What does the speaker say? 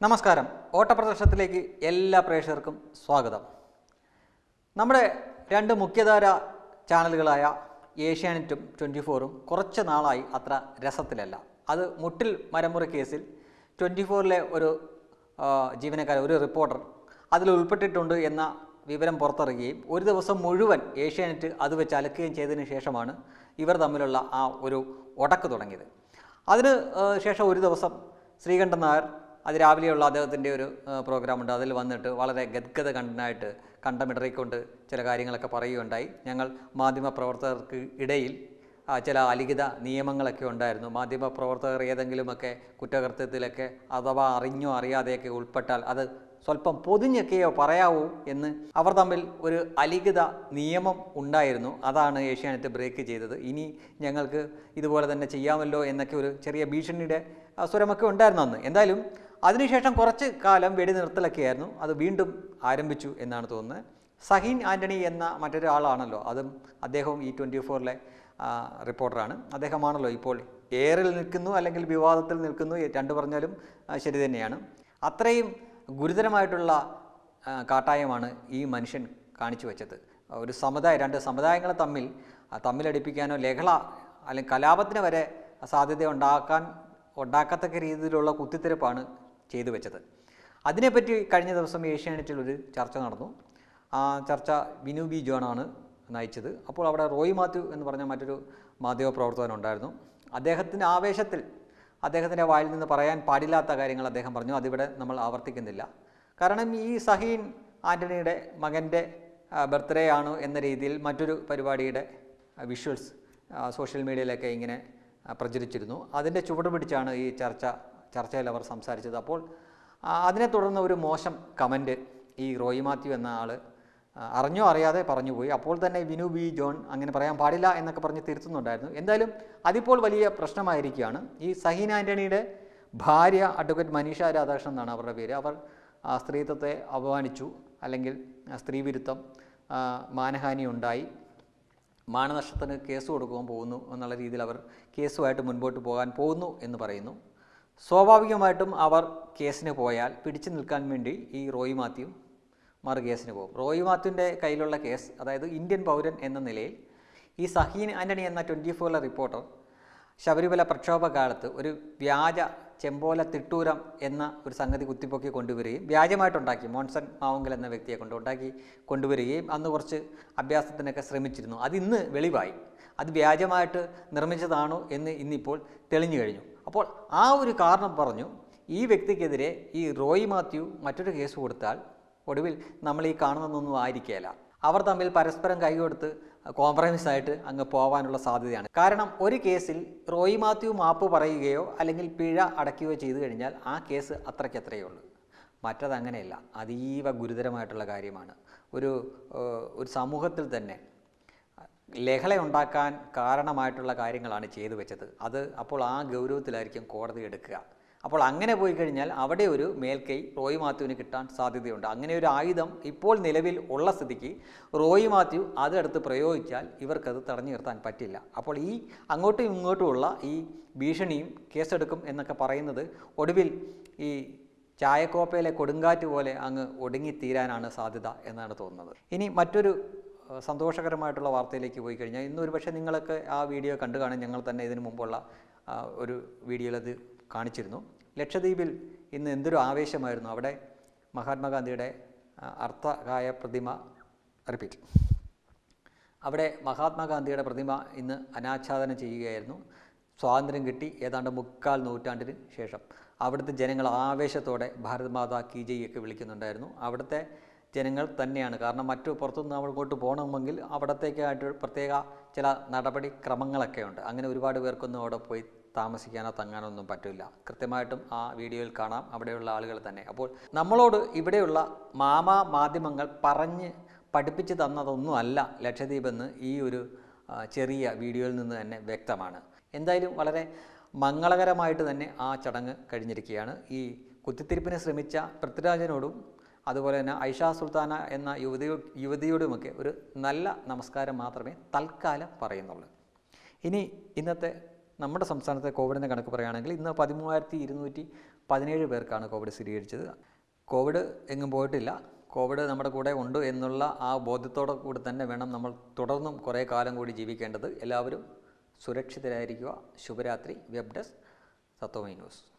നമസ്കാരം ഓട്ടപ്രദർശനത്തിലേക്ക് എല്ലാ പ്രേക്ഷകർക്കും സ്വാഗതം നമ്മുടെ രണ്ട് മുഖ്യധാര ചാനലുകളായ ഏഷ്യാനെറ്റും ട്വൻറ്റി ഫോറും കുറച്ച് നാളായി അത്ര രസത്തിലല്ല അത് മുട്ടിൽ മരമുറി കേസിൽ ട്വൻറ്റി ഫോറിലെ ഒരു ആ, ജീവനക്കാരൻ ഒരു റിപ്പോർട്ടർ അതിൽ ഉൾപ്പെട്ടിട്ടുണ്ട് എന്ന വിവരം പുറത്തിറങ്ങുകയും ഒരു ദിവസം മുഴുവൻ ഏഷ്യാനെറ്റ് അത് വെച്ച് അലക്കുകയും ചെയ്തതിന് ശേഷമാണ് ഇവർ തമ്മിലുള്ള ആ ഒരു ഉടക്ക് തുടങ്ങിയത് അതിന് ആ, ശേഷം ഒരു ദിവസം ശ്രീകണ്ഠൻ നായർ അത് രാവിലെയുള്ള അദ്ദേഹത്തിൻ്റെ ഒരു ആ, പ്രോഗ്രാമുണ്ട് അതിൽ വന്നിട്ട് വളരെ ഗദ്ഗത കണ്ടനായിട്ട് കണ്ടമിടറിക്കൊണ്ട് ചില കാര്യങ്ങളൊക്കെ പറയുകയുണ്ടായി ഞങ്ങൾ മാധ്യമപ്രവർത്തകർക്ക് ഇടയിൽ ആ, ചില അലിഖിത നിയമങ്ങളൊക്കെ ഉണ്ടായിരുന്നു മാധ്യമപ്രവർത്തകർ ഏതെങ്കിലുമൊക്കെ കുറ്റകൃത്യത്തിലൊക്കെ അഥവാ അറിഞ്ഞോ അറിയാതെയൊക്കെ ഉൾപ്പെട്ടാൽ അത് സ്വല്പം പൊതിഞ്ഞൊക്കെയോ പറയാവൂ എന്ന് അവർ തമ്മിൽ ഒരു അലിഖിത നിയമം ഉണ്ടായിരുന്നു അതാണ് ഏഷ്യാനെറ്റ് ബ്രേക്ക് ചെയ്തത് ഇനി ഞങ്ങൾക്ക് ഇതുപോലെ തന്നെ ചെയ്യാമല്ലോ എന്നൊക്കെ ഒരു ചെറിയ ഭീഷണിയുടെ ആ, സ്വരമൊക്കെ ഉണ്ടായിരുന്നു അന്ന് എന്തായാലും അതിനുശേഷം കുറച്ച് കാലം വെടിനിർത്തലൊക്കെയായിരുന്നു അത് വീണ്ടും ആരംഭിച്ചു എന്നാണ് തോന്നുന്നത് സഹീൻ ആൻ്റണി എന്ന മറ്റൊരാളാണല്ലോ അതും അദ്ദേഹവും ഈ ട്വൻറ്റി ഫോറിലെ റിപ്പോർട്ടറാണ് അദ്ദേഹമാണല്ലോ ഇപ്പോൾ എയറിൽ നിൽക്കുന്നു അല്ലെങ്കിൽ വിവാദത്തിൽ നിൽക്കുന്നു രണ്ട് പറഞ്ഞാലും ആ, ശരി തന്നെയാണ് അത്രയും ഗുരുതരമായിട്ടുള്ള ആ, കാട്ടായമാണ് ഈ മനുഷ്യൻ കാണിച്ചു വെച്ചത് ഒരു സമുദായം രണ്ട് സമുദായങ്ങളെ തമ്മിൽ ആ, തമ്മിലടിപ്പിക്കാനോ ലഹള അല്ലെങ്കിൽ കലാപത്തിന് വരെ സാധ്യത ഉണ്ടാക്കാൻ ഉണ്ടാക്കത്തക്ക രീതിയിലുള്ള കുത്തിത്തിരിപ്പാണ് ചെയ്തു വെച്ചത് അതിനെപ്പറ്റി കഴിഞ്ഞ ദിവസം ഏഷ്യാനെറ്റിൽ ഒരു ചർച്ച നടന്നു ആ ചർച്ച വിനു ബി ജോണാണ് നയിച്ചത് അപ്പോൾ അവിടെ റോയ് മാത്യു എന്ന് പറഞ്ഞ മറ്റൊരു മാധ്യമപ്രവർത്തകൻ ഉണ്ടായിരുന്നു അദ്ദേഹത്തിൻ്റെ ആവേശത്തിൽ അദ്ദേഹത്തിൻ്റെ വായിൽ നിന്ന് പറയാൻ പാടില്ലാത്ത കാര്യങ്ങൾ അദ്ദേഹം പറഞ്ഞു അതിവിടെ നമ്മൾ ആവർത്തിക്കുന്നില്ല കാരണം ഈ സഹീൻ ആൻ്റണിയുടെ മകൻ്റെ ബർത്ത്ഡേ ആണ് എന്ന രീതിയിൽ മറ്റൊരു പരിപാടിയുടെ വിഷ്വൽസ് സോഷ്യൽ മീഡിയയിലൊക്കെ ഇങ്ങനെ ആ, പ്രചരിച്ചിരുന്നു അതിൻ്റെ ചുവട് പിടിച്ചാണ് ഈ ചർച്ച ചർച്ചയിൽ അവർ സംസാരിച്ചത് അപ്പോൾ ആ, അതിനെ തുടർന്ന് ഒരു മോശം കമൻറ്റ് ഈ റോയി മാത്യു എന്ന ആൾ അറിഞ്ഞോ അറിയാതെ പറഞ്ഞുപോയി അപ്പോൾ തന്നെ വിനു ബി ജോൺ അങ്ങനെ പറയാൻ പാടില്ല എന്നൊക്കെ പറഞ്ഞ് തിരുത്തുന്നുണ്ടായിരുന്നു എന്തായാലും അതിപ്പോൾ വലിയ പ്രശ്നമായിരിക്കുകയാണ് ഈ സഹീൻ ആൻ്റണിയുടെ ഭാര്യ അഡ്വക്കേറ്റ് മനീഷ രാധാകൃഷ്ണൻ എന്നാണ് അവരുടെ പേര് അവർ ആ, സ്ത്രീത്വത്തെ അപമാനിച്ചു അല്ലെങ്കിൽ ആ, സ്ത്രീവിരുദ്ധം ആ, മാനഹാനി ഉണ്ടായി മാനനഷ്ടത്തിന് കേസ് കൊടുക്കുവാൻ പോകുന്നു എന്നുള്ള രീതിയിൽ അവർ കേസുമായിട്ട് മുൻപോട്ട് പോകാൻ പോകുന്നു എന്ന് പറയുന്നു സ്വാഭാവികമായിട്ടും അവർ കേസിന് പോയാൽ പിടിച്ചു നിൽക്കാൻ വേണ്ടി ഈ റോയി മാത്യു മറു കേസിന് പോകും റോയി മാത്യുവിൻ്റെ കയ്യിലുള്ള കേസ് അതായത് ഇന്ത്യൻ പൗരൻ എന്ന നിലയിൽ ഈ സഹീൻ ആൻ്റണി എന്ന ട്വൻറ്റി ഫോറിലെ റിപ്പോർട്ടർ ശബരിമല പ്രക്ഷോഭ കാലത്ത് ഒരു വ്യാജ ചെമ്പോല തിട്ടൂരം എന്ന ഒരു സംഗതി കുത്തിപ്പൊക്കി കൊണ്ടുവരികയും വ്യാജമായിട്ടുണ്ടാക്കി മോൺസൺ മാവുങ്കൽ എന്ന വ്യക്തിയെ കൊണ്ട് ഉണ്ടാക്കി കൊണ്ടുവരികയും അന്ന് കുറച്ച് അഭ്യാസത്തിനൊക്കെ ശ്രമിച്ചിരുന്നു അത് ഇന്ന് വെളിവായി അത് വ്യാജമായിട്ട് നിർമ്മിച്ചതാണോ എന്ന് ഇന്നിപ്പോൾ തെളിഞ്ഞു കഴിഞ്ഞു അപ്പോൾ ആ ഒരു കാരണം പറഞ്ഞു ഈ വ്യക്തിക്കെതിരെ ഈ റോയ് മാത്യു മറ്റൊരു കേസ് കൊടുത്താൽ ഒടുവിൽ നമ്മൾ ഈ കാണുന്നതൊന്നും ആയിരിക്കുകയില്ല അവർ തമ്മിൽ പരസ്പരം കൈകൊടുത്ത് കോംപ്രമൈസ് ആയിട്ട് അങ്ങ് പോകാനുള്ള സാധ്യതയാണ് കാരണം ഒരു കേസിൽ റോയി മാത്യു മാപ്പ് പറയുകയോ അല്ലെങ്കിൽ പിഴ അടയ്ക്കുകയോ ചെയ്തു കഴിഞ്ഞാൽ ആ കേസ് അത്രയ്ക്കത്രയേ ഉള്ളൂ മറ്റത് അങ്ങനെയല്ല അതീവ ഗുരുതരമായിട്ടുള്ള കാര്യമാണ് ഒരു ഏഹ്, ഒരു സമൂഹത്തിൽ തന്നെ ലഹള ഉണ്ടാക്കാൻ കാരണമായിട്ടുള്ള കാര്യങ്ങളാണ് ചെയ്തു വെച്ചത് അത് അപ്പോൾ ആ ഗൗരവത്തിലായിരിക്കും കോടതി എടുക്കുക അപ്പോൾ അങ്ങനെ പോയി കഴിഞ്ഞാൽ അവിടെ ഒരു മേൽക്കൈ റോയ് മാത്യുവിന് കിട്ടാൻ സാധ്യതയുണ്ട് അങ്ങനെ ഒരു ആയുധം ഇപ്പോൾ നിലവിൽ ഉള്ള സ്ഥിതിക്ക് റോയ് മാത്യു അതെടുത്ത് പ്രയോഗിച്ചാൽ ഇവർക്കത് തടഞ്ഞു നിർത്താൻ പറ്റില്ല അപ്പോൾ ഈ അങ്ങോട്ടും ഇങ്ങോട്ടുമുള്ള ഈ ഭീഷണിയും കേസെടുക്കും എന്നൊക്കെ പറയുന്നത് ഒടുവിൽ ഈ ചായക്കോപ്പയിലെ കൊടുങ്കാറ്റ് പോലെ അങ്ങ് ഒടുങ്ങിത്തീരാനാണ് സാധ്യത എന്നാണ് തോന്നുന്നത് ഇനി മറ്റൊരു ഏഹ്, സന്തോഷകരമായിട്ടുള്ള വാർത്തയിലേക്ക് പോയി കഴിഞ്ഞാൽ ഇന്ന് ഒരുപക്ഷെ നിങ്ങളൊക്കെ ആ വീഡിയോ കണ്ടു കാണും ഞങ്ങൾ തന്നെ ഇതിനു മുമ്പുള്ള ആ, ഒരു വീഡിയോയിൽ അത് കാണിച്ചിരുന്നു ലക്ഷദ്വീപിൽ ഇന്ന് എന്തൊരു ആവേശമായിരുന്നു അവിടെ മഹാത്മാഗാന്ധിയുടെ ആ, അർത്ഥകായ പ്രതിമ റിപ്പീറ്റ് അവിടെ മഹാത്മാഗാന്ധിയുടെ പ്രതിമ ഇന്ന് അനാച്ഛാദനം ചെയ്യുകയായിരുന്നു സ്വാതന്ത്ര്യം കിട്ടി ഏതാണ്ട് മുക്കാൽ നൂറ്റാണ്ടിന് ശേഷം അവിടുത്തെ ജനങ്ങൾ ആവേശത്തോടെ ഭാരത് മാതാ കി ജയ് ഒക്കെ വിളിക്കുന്നുണ്ടായിരുന്നു അവിടുത്തെ ജനങ്ങൾ തന്നെയാണ് കാരണം മറ്റു പുറത്തുനിന്ന് അങ്ങോട്ട് പോകണമെങ്കിൽ അവിടത്തേക്കായിട്ട് പ്രത്യേക ചില നടപടി ക്രമങ്ങളൊക്കെ ഉണ്ട് അങ്ങനെ ഒരുപാട് പേർക്കൊന്നും അവിടെ പോയി താമസിക്കാനോ തങ്ങാനോ ഒന്നും പറ്റില്ല കൃത്യമായിട്ടും ആ വീഡിയോയിൽ കാണാം അവിടെയുള്ള ആളുകൾ തന്നെ അപ്പോൾ നമ്മളോട് ഇവിടെയുള്ള മാമാ മാധ്യമങ്ങൾ പറഞ്ഞ് പഠിപ്പിച്ച് തന്നതൊന്നും അല്ല ലക്ഷദ്വീപ് എന്ന് ഈ ഒരു ആ, ചെറിയ വീഡിയോയിൽ നിന്ന് തന്നെ വ്യക്തമാണ് എന്തായാലും വളരെ മംഗളകരമായിട്ട് തന്നെ ആ ചടങ്ങ് കഴിഞ്ഞിരിക്കുകയാണ് ഈ കുത്തിത്തിരിപ്പിന് ശ്രമിച്ച പൃഥ്വിരാജനോടും അതുപോലെ തന്നെ ഐഷ സുൽത്താന എന്ന യുവതിയോ യുവതിയോടുമൊക്കെ ഒരു നല്ല നമസ്കാരം മാത്രമേ തൽക്കാലം പറയുന്നുള്ളൂ ഇനി ഇന്നത്തെ നമ്മുടെ സംസ്ഥാനത്തെ കോവിഡിൻ്റെ കണക്ക് പറയുകയാണെങ്കിൽ ഇന്ന് പതിമൂവായിരത്തി ഇരുന്നൂറ്റി പതിനേഴ് പേർക്കാണ് കോവിഡ് സ്ഥിരീകരിച്ചത് കോവിഡ് എങ്ങും പോയിട്ടില്ല കോവിഡ് നമ്മുടെ കൂടെ ഉണ്ട് എന്നുള്ള ആ ബോധ്യത്തോടെ കൂടി തന്നെ വേണം നമ്മൾ തുടർന്നും കുറേ കാലം കൂടി ജീവിക്കേണ്ടത് എല്ലാവരും സുരക്ഷിതരായിരിക്കുക ശുഭരാത്രി വെബ് ഡെസ്ക് സത്തോമൈ ന്യൂസ്